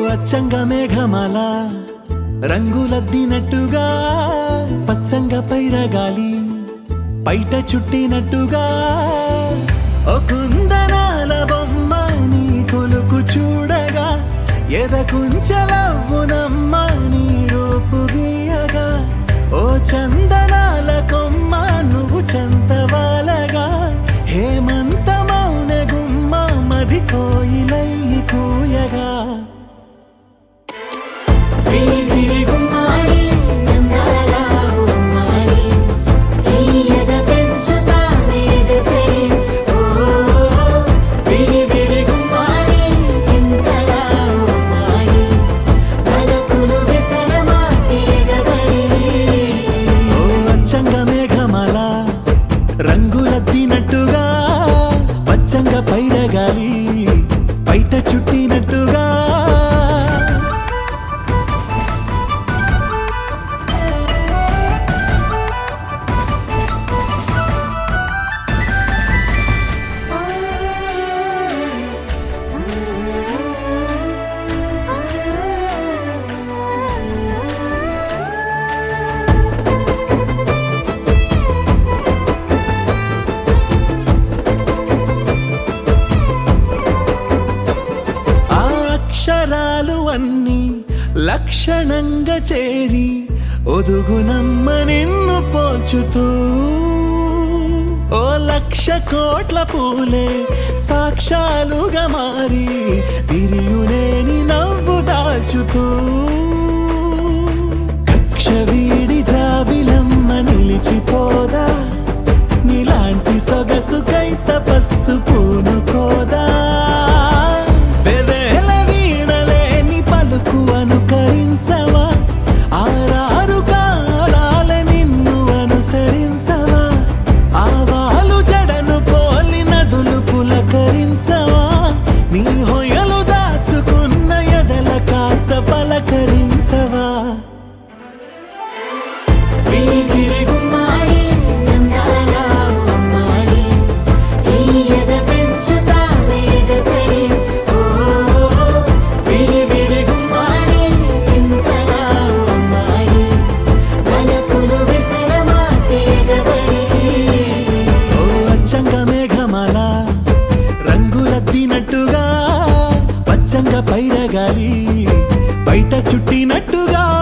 అచ్చంగా మేఘమాల రంగులద్దినట్టుగా పచ్చంగా పైరగాలి బయట చుట్టినట్టుగా ఓ కుందనాల బొమ్మ నీ కొలుకు చూడగా ఎదకుంచలవ్వునమ్మ నీ రూపు గీయగా ఓ చందనాల కొమ్మ నువ్వు చంతవాలగా హేమంత మౌన గుమ్మ మది కోయిలయ్యి కూయగా విరి విరి గుమ్మాడి నందాల ఉమ్మాడి ఈయద పెంచుతా వేగసడి ఓ విరి విరి గుమ్మాడి ఇంతలా ఉమ్మాడి పలకులు విసరమా తీగబడి ఓ అచ్చంగా మేఘమాల రంగులద్దినట్టుగా పచ్చంగా పైరగాలి బయట చుట్టినట్టుగా ఆ అక్షరాలు అన్నీ లక్షణంగా చేరి ఒదుగునమ్మ నిన్ను పోల్చుతూ ఓ లక్ష కోట్ల పూలే సాక్షాలుగా మారి విరియునేని నవ్వు దాల్చుతూ కక్ష వీడి జాబిలమ్మ నిలిచిపోదా నీలాంటి సొగసుకై తపస్సు పూనుకోదా వెవేల వీణలేని పలుకు అనుకరించవా ఆరారు కాలాల నిన్ను అనుసరించవా ఆవాలు జడను పోలి నదులు పులకరించవా నీ హొయలు దాచుకున్న ఎదల కాస్త పలకరించవా విరి విరి గుమ్మాడి నందాల ఉమ్మాడి ఈయద పెంచుతా వేగసడి ఓ విరి విరి గుమ్మాడి ఇంతలా ఉమ్మాడి పలకులు విసరమా తీగబడి ఓ అచ్చంగా మేఘమాల రంగులద్దినట్టుగా పచ్చంగా పైరగాలి బయట చుట్టినట్టుగా